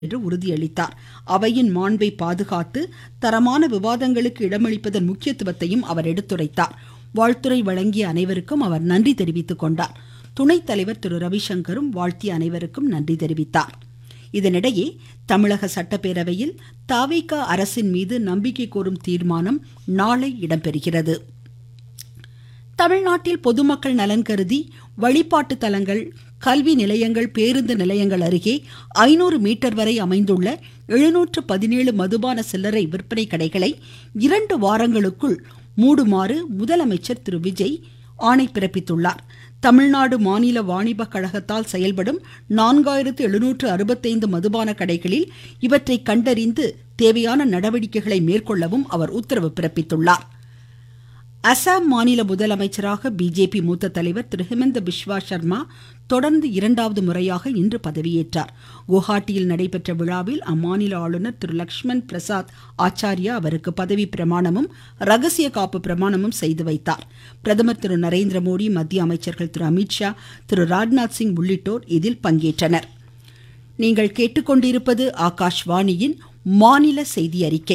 என்று உறுதியளித்தார் அவையின் மாண்பை பாதுகாத்து தரமான விவாதங்களுக்கு இடமளிப்பதன் முக்கியத்துவத்தையும் அவர் எடுத்துரைத்தார் வாழ்த்துரை வழங்கிய அனைவருக்கும் அவர் நன்றி தெரிவித்துக் கொண்டார் துணைத் தலைவர் திரு ரவிசங்கரும் வாழ்த்திய அனைவருக்கும் நன்றி தெரிவித்தார் இதனிடையே தமிழக சட்டப்பேரவையில் தாவேகா அரசின் மீது நம்பிக்கை கோரும் தீர்மானம் நாளை இடம்பெறுகிறது தமிழ்நாட்டில் பொதுமக்கள் நலன் கருதி வழிபாட்டு தலங்கள் கல்வி நிலையங்கள் பேருந்து நிலையங்கள் அருகே ஐநூறு மீட்டர் வரை அமைந்துள்ள எழுநூற்று பதினேழு மதுபான சில்லறை விற்பனை கடைகளை இரண்டு வாரங்களுக்குள் மூடுமாறு முதலமைச்சர் திரு விஜய் ஆணை பிறப்பித்துள்ளார் தமிழ்நாடு மாநில வாணிப கழகத்தால் செயல்படும் நான்காயிரத்து எழுநூற்று அறுபத்தைந்து மதுபான கடைகளில் இவற்றை கண்டறிந்து தேவையான நடவடிக்கைகளை மேற்கொள்ளவும் அவர் உத்தரவு பிறப்பித்துள்ளார் அசாம் மாநில முதலமைச்சராக பிஜேபி மூத்த தலைவர் திரு ஹிமந்த பிஸ்வா சர்மா தொடர்ந்து இரண்டாவது முறையாக இன்று பதவியேற்றார் குவஹாட்டியில் நடைபெற்ற விழாவில் அம்மாநில ஆளுநர் திரு லக்ஷ்மண் பிரசாத் ஆச்சாரியா அவருக்கு பதவி பிரமாணமும் ரகசிய காப்பு பிரமாணமும் செய்து வைத்தார் பிரதமர் திரு நரேந்திர மோடி மத்திய அமைச்சர்கள் திரு அமித்ஷா திரு ராஜ்நாத் சிங் உள்ளிட்டோர் இதில் பங்கேற்றனர் நீங்கள் கேட்டுக்கொண்டிருப்பது ஆகாஷ்வாணியின் மாநில செய்தி அறிக்கை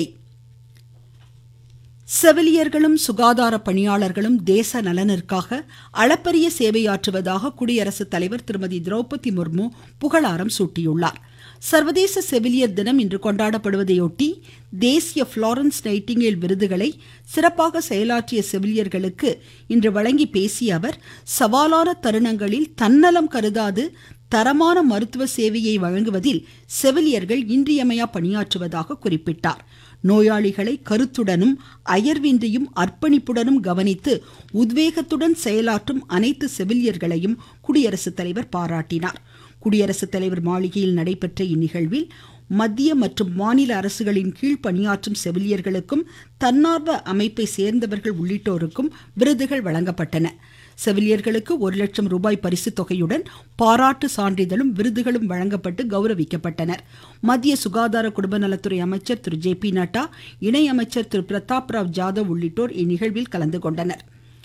செவிலியர்களும் சுகாதார பணியாளர்களும் தேச நலனிற்காக அளப்பரிய சேவையாற்றுவதாக குடியரசுத் தலைவர் திருமதி திரௌபதி முர்மு புகழாரம் சூட்டியுள்ளார் சர்வதேச செவிலியர் தினம் இன்று கொண்டாடப்படுவதையொட்டி தேசிய புளோரன்ஸ் நைட்டிங்கேல் விருதுகளை சிறப்பாக செயலாற்றிய செவிலியர்களுக்கு இன்று வழங்கி பேசிய அவர் சவாலான தருணங்களில் தன்னலம் கருதாது தரமான மருத்துவ சேவையை வழங்குவதில் செவிலியர்கள் இன்றியமையா பணியாற்றுவதாக குறிப்பிட்டார் நோயாளிகளை கருத்துடனும் அயர்வின்றியும் அர்ப்பணிப்புடனும் கவனித்து உத்வேகத்துடன் செயலாற்றும் அனைத்து செவிலியர்களையும் குடியரசுத் தலைவர் பாராட்டினார் குடியரசுத் தலைவர் மாளிகையில் நடைபெற்ற இந்நிகழ்வில் மத்திய மற்றும் மாநில அரசுகளின் கீழ் பணியாற்றும் செவிலியர்களுக்கும் தன்னார்வ அமைப்பை சேர்ந்தவர்கள் உள்ளிட்டோருக்கும் விருதுகள் வழங்கப்பட்டன செவிலியர்களுக்கு ஒரு லட்சம் ரூபாய் பரிசு தொகையுடன் பாராட்டு சான்றிதழும் விருதுகளும் வழங்கப்பட்டு கௌரவிக்கப்பட்டனர் மத்திய சுகாதார குடும்ப நலத்துறை அமைச்சர் திரு ஜே பி நட்டா இணையமைச்சர் திரு பிரதாப் ராவ் ஜாதவ் உள்ளிட்டோர் இந்நிகழ்வில் கலந்து கொண்டனர்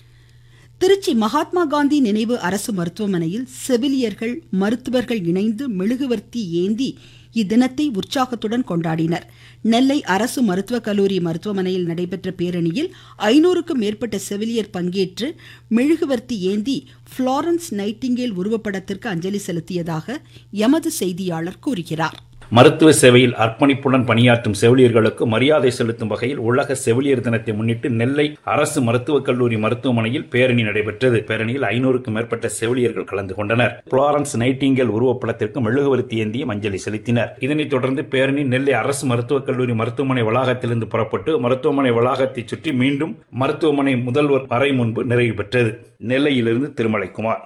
திருச்சி மகாத்மா காந்தி நினைவு அரசு மருத்துவமனையில் செவிலியர்கள் மருத்துவர்கள் இணைந்து மெழுகுவர்த்தி ஏந்தி இத்தினத்தை உற்சாகத்துடன் கொண்டாடினர் நெல்லை அரசு மருத்துவக் கல்லூரி மருத்துவமனையில் நடைபெற்ற பேரணியில் ஐநூறுக்கும் மேற்பட்ட செவிலியர் பங்கேற்று மெழுகுவர்த்தி ஏந்தி புளோரன்ஸ் நைட்டிங்கேல் உருவப்படத்திற்கு அஞ்சலி செலுத்தியதாக எமது செய்தியாளர் கூறுகிறார் மருத்துவ சேவையில் அர்ப்பணிப்புடன் பணியாற்றும் செவிலியர்களுக்கு மரியாதை செலுத்தும் வகையில் உலக செவிலியர் தினத்தை முன்னிட்டு நெல்லை அரசு மருத்துவக் கல்லூரி மருத்துவமனையில் பேரணி நடைபெற்றது பேரணியில் ஐநூறுக்கும் மேற்பட்ட செவிலியர்கள் கலந்து கொண்டனர் புளாரன்ஸ் நைட்டிங்கல் உருவப்படத்திற்கு மெழுகுவர்த்தி ஏந்தியும் அஞ்சலி செலுத்தினர் இதனைத் தொடர்ந்து பேரணி நெல்லை அரசு மருத்துவக் கல்லூரி மருத்துவமனை வளாகத்திலிருந்து புறப்பட்டு மருத்துவமனை வளாகத்தை சுற்றி மீண்டும் மருத்துவமனை முதல்வர் அறை முன்பு நிறைவு பெற்றது நெல்லையிலிருந்து திருமலைக்குமார்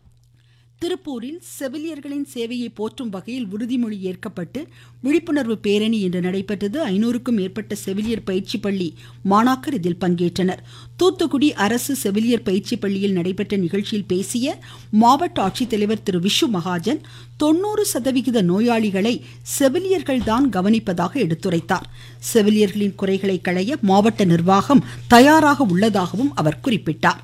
திருப்பூரில் செவிலியர்களின் சேவையை போற்றும் வகையில் உறுதிமொழி ஏற்கப்பட்டு விழிப்புணர்வு பேரணி இன்று நடைபெற்றது ஐநூறுக்கும் மேற்பட்ட செவிலியர் பயிற்சி பள்ளி மாணாக்கர் இதில் பங்கேற்றனர் தூத்துக்குடி அரசு செவிலியர் பயிற்சி பள்ளியில் நடைபெற்ற நிகழ்ச்சியில் பேசிய மாவட்ட ஆட்சித்தலைவர் திரு விஷு மகாஜன் தொண்ணூறு சதவிகித நோயாளிகளை செவிலியர்கள்தான் கவனிப்பதாக எடுத்துரைத்தார் செவிலியர்களின் குறைகளை களைய மாவட்ட நிர்வாகம் தயாராக உள்ளதாகவும் அவர் குறிப்பிட்டார்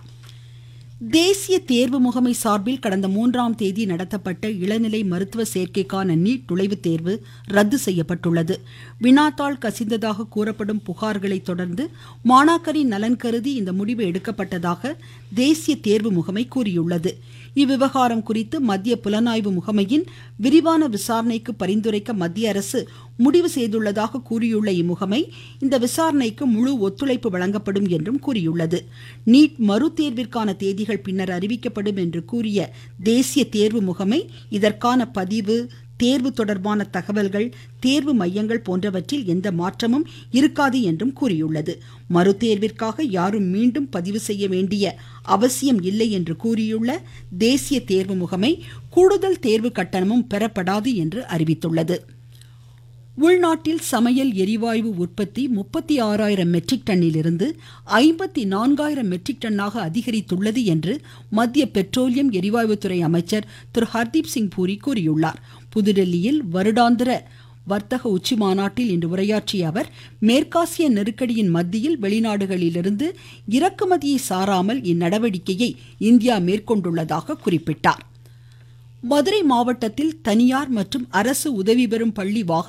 தேசிய தேர்வு முகமை சார்பில் கடந்த மூன்றாம் தேதி நடத்தப்பட்ட இளநிலை மருத்துவ சேர்க்கைக்கான நீட் நுழைவுத் தேர்வு ரத்து செய்யப்பட்டுள்ளது வினாத்தாள் கசிந்ததாக கூறப்படும் புகார்களை தொடர்ந்து மாணாக்கரின் நலன் கருதி இந்த முடிவு எடுக்கப்பட்டதாக தேசிய தேர்வு முகமை கூறியுள்ளது இவ்விவகாரம் குறித்து மத்திய புலனாய்வு முகமையின் விரிவான விசாரணைக்கு பரிந்துரைக்க மத்திய அரசு முடிவு செய்துள்ளதாக கூறியுள்ள இம்முகமை இந்த விசாரணைக்கு முழு ஒத்துழைப்பு வழங்கப்படும் என்றும் கூறியுள்ளது நீட் மறுதேர்விற்கான தேதிகள் பின்னர் அறிவிக்கப்படும் என்று கூறிய தேசிய தேர்வு முகமை இதற்கான பதிவு தேர்வு தொடர்பான தகவல்கள் தேர்வு மையங்கள் போன்றவற்றில் எந்த மாற்றமும் இருக்காது என்றும் கூறியுள்ளது மறுதேர்விற்காக யாரும் மீண்டும் பதிவு செய்ய வேண்டிய அவசியம் இல்லை என்று கூறியுள்ள தேசிய தேர்வு முகமை கூடுதல் தேர்வு கட்டணமும் பெறப்படாது என்று அறிவித்துள்ளது உள்நாட்டில் சமையல் எரிவாயு உற்பத்தி முப்பத்தி ஆறாயிரம் மெட்ரிக் டன்னிலிருந்து ஐம்பத்தி நான்காயிரம் மெட்ரிக் டன்னாக அதிகரித்துள்ளது என்று மத்திய பெட்ரோலியம் எரிவாயுத்துறை அமைச்சர் திரு ஹர்தீப் சிங் பூரி கூறியுள்ளார் புதுடெல்லியில் வருடாந்திர வர்த்தக உச்சி மாநாட்டில் இன்று உரையாற்றிய அவர் மேற்காசிய நெருக்கடியின் மத்தியில் வெளிநாடுகளிலிருந்து இறக்குமதியை சாராமல் இந்நடவடிக்கையை இந்தியா மேற்கொண்டுள்ளதாக குறிப்பிட்டார் மதுரை மாவட்டத்தில் தனியார் மற்றும் அரசு உதவி பெறும் பள்ளி வாகன